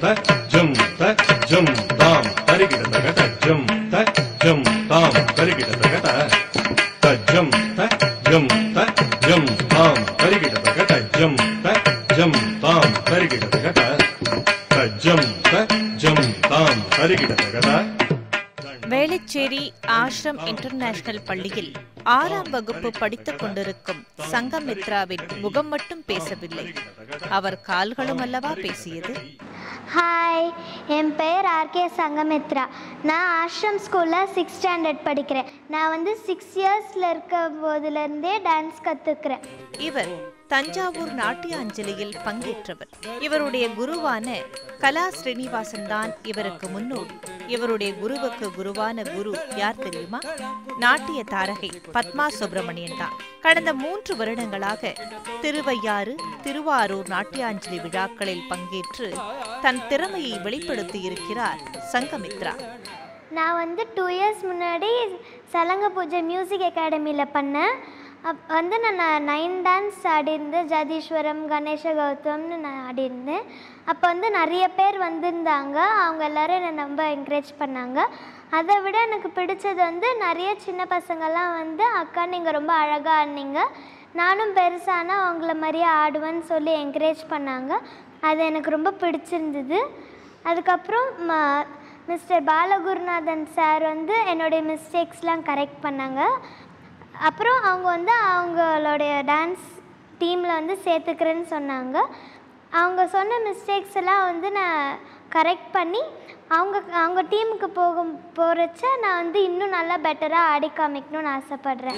த ஜம் த ஜம் தாம் தரிகிட தக த ஜம் த ஜம் தாம் தரிகிட தக த த ஜம் த ஜம் த ஜம் தாம் தரிகிட தக த ஜம் த ஜம் தாம் தரிகிட தக த த ஜம் த ஜம் தாம் தரிகிட தக த வேளச்சேரி ஆஷ்ரம் இன்டர்நேஷனல் பள்ளியில் ஆறாம் வகுப்பு படித்துக் கொண்டிருக்கும் சங்கமித்ராவின் முகம் மட்டும் பேசவில்லை அவர் கால்களும் அல்லவா பேசியது ஹாய் என் பெயர் ஆர்கே சங்கமித்ரா நான் ஆஷ்ரம் ஸ்கூலில் சிக்ஸ் ஸ்டாண்டர்ட் படிக்கிறேன் நான் வந்து சிக்ஸ் இயர்ஸில் இருக்க போதுலேருந்தே டான்ஸ் கற்றுக்கிறேன் இவர் தஞ்சாவூர் நாட்டிய அஞ்சலியில் பங்கேற்றவர் இவருடைய குருவான கலா ஸ்ரீனிவாசன் தான் இவருக்கு முன்னோடி இவருடைய குருவுக்கு குருவான குரு யார் தெரியுமா நாட்டிய தாரகை பத்மா சுப்பிரமணியன் தான் கடந்த மூன்று வருடங்களாக திருவையாறு திருவாரூர் நாட்டியாஞ்சலி விழாக்களில் பங்கேற்று தன் திறமையை வெளிப்படுத்தி இருக்கிறார் சங்கமித்ரா நான் வந்து டூ இயர்ஸ் முன்னாடி சலங்க பூஜை மியூசிக் அகாடமியில் பண்ணேன் அப் வந்து நான் நைன் டான்ஸ் ஆடியிருந்தேன் ஜதீஸ்வரம் கணேச கௌதம்னு நான் ஆடியிருந்தேன் அப்போ வந்து நிறைய பேர் வந்திருந்தாங்க அவங்க எல்லாரும் என்னை ரொம்ப என்கரேஜ் பண்ணாங்க அதை விட எனக்கு பிடிச்சது வந்து நிறைய சின்ன பசங்கள்லாம் வந்து அக்கா நீங்கள் ரொம்ப அழகாக ஆடினீங்க நானும் பெருசானா அவங்கள மாதிரியே ஆடுவேன்னு சொல்லி என்கரேஜ் பண்ணாங்க அது எனக்கு ரொம்ப பிடிச்சிருந்தது அதுக்கப்புறம் ம- மிஸ்டர் பாலகுருநாதன் சார் வந்து என்னுடைய மிஸ்டேக்ஸ்லாம் கரெக்ட் பண்ணாங்க அப்புறம் அவங்க வந்து அவங்களுடைய டான்ஸ் டீமில் வந்து சேர்த்துக்கிறேன்னு சொன்னாங்க அவங்க சொன்ன மிஸ்டேக்ஸ் எல்லாம் வந்து நான் கரெக்ட் பண்ணி அவங்க அவங்க டீமுக்கு போகும் போகிறச்ச நான் வந்து இன்னும் நல்லா பெட்டராக ஆடி காமிக்கணும்னு ஆசைப்பட்றேன்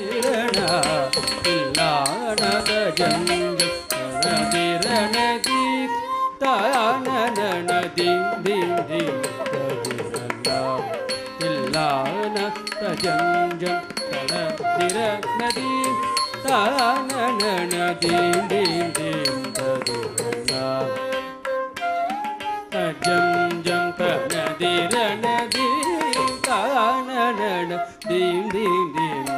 ஜம் ஜம் தனதிர நதி தானன தீம் தீம் தீம்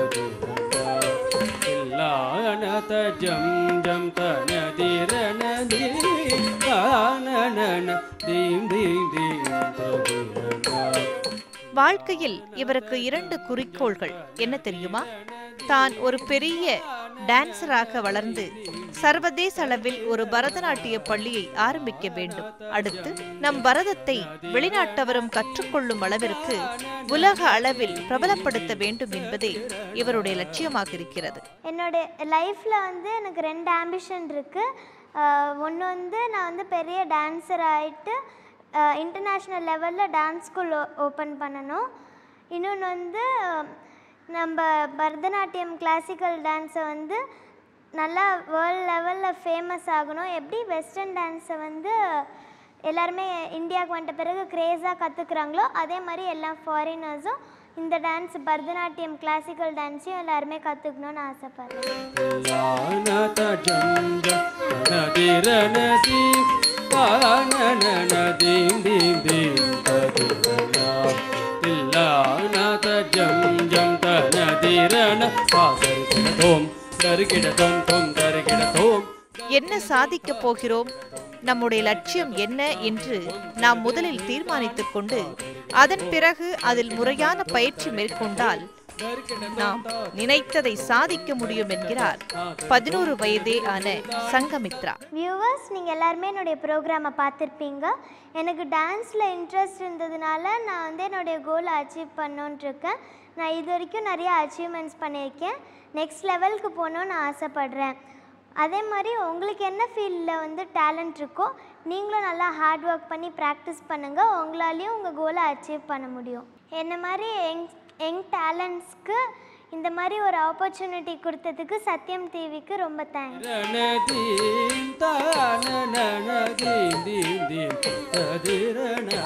இல்லானத ஜம் ஜம் தனதிர நதி தானன தீம் தீம் தீம் வாழ்க்கையில் இவருக்கு இரண்டு குறிக்கோள்கள் என்ன தெரியுமா தான் ஒரு பெரிய டான்சராக வளர்ந்து சர்வதேச அளவில் ஒரு பரதநாட்டிய பள்ளியை ஆரம்பிக்க வேண்டும் அடுத்து நம் பரதத்தை வெளிநாட்டவரும் கற்றுக்கொள்ளும் அளவிற்கு உலக அளவில் பிரபலப்படுத்த வேண்டும் என்பதே இவருடைய லட்சியமாக இருக்கிறது என்னோட லைஃப்பில் வந்து எனக்கு ரெண்டு ஆம்பிஷன் இருக்குது ஒன்று வந்து நான் வந்து பெரிய டான்ஸர் ஆகிட்டு இன்டர்நேஷ்னல் லெவலில் டான்ஸ் ஸ்கூல் ஓப்பன் பண்ணணும் இன்னொன்று வந்து அஹ், நம்ம பரதநாட்டியம் கிளாசிக்கல் டான்ஸை வந்து நல்லா வேர்ல்ட் லெவலில் ஃபேமஸ் ஆகணும் எப்படி வெஸ்டர்ன் டான்ஸை வந்து எல்லாருமே இந்தியாவுக்கு வந்துட்ட பிறகு க்ரேஸாக கற்றுக்குறாங்களோ அதே மாதிரி எல்லா ஃபாரினர்ஸும் இந்த டான்ஸ் பரதநாட்டியம் கிளாசிக்கல் டான்ஸையும் எல்லாருமே கற்றுக்கணும்னு ஆசைப்பட்றேன் லானத ஜம் ஜம் தனதிர நதி தானன தீம் தீம் தீம் ததுரனா தில்லானத ஜம் ஜம் தனதிரன பாசரிகிட தோம் தருகிட தோம் தோம் தருகிட தோம் என்ன சாதிக்கப் போகிறோம் நம்முடைய லட்சியம் என்ன என்று நாம் முதலில் தீர்மானித்துக் கொண்டு அதன் பிறகு அதில் முறையான பயிற்சி மேற்கொண்டால் நாம் நினைத்ததை சாதிக்க முடியும் என்கிறார் பதினோரு வயதே ஆன சங்கமித்ரா வியூவர்ஸ் நீங்கள் எல்லாருமே என்னுடைய ப்ரோக்ராமை பார்த்துருப்பீங்க எனக்கு டான்ஸில் இன்ட்ரெஸ்ட் இருந்ததுனால நான் வந்து என்னுடைய கோலை அச்சீவ் பண்ணோன்ட்டு இருக்கேன் நான் இது வரைக்கும் நிறைய அச்சீவ்மெண்ட்ஸ் பண்ணியிருக்கேன் நெக்ஸ்ட் லெவலுக்கு போகணுன்னு ஆசைப்பட்றேன் அதே மாதிரி உங்களுக்கு என்ன ஃபீல்டில் வந்து டேலண்ட் இருக்கோ நீங்களும் நல்லா ஹார்ட் ஒர்க் பண்ணி ப்ராக்டிஸ் பண்ணுங்கள் உங்களாலேயும் உங்கள் கோலை அச்சீவ் பண்ண முடியும் என்ன மாதிரி யங் யங் டேலண்ட்ஸ்க்கு இந்த மாதிரி ஒரு ஆப்பர்ச்சுனிட்டி கொடுத்ததுக்கு சத்யம் டிவிக்கு ரொம்ப தேங்க்ஸ் ரணதீம் தானன தீம் தீம் தீம் ததிரணா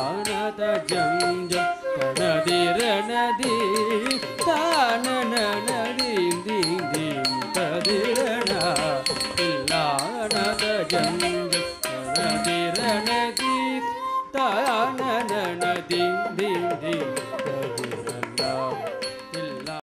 தில்லானத ஜம் ஜம் தனதிரணதி தானன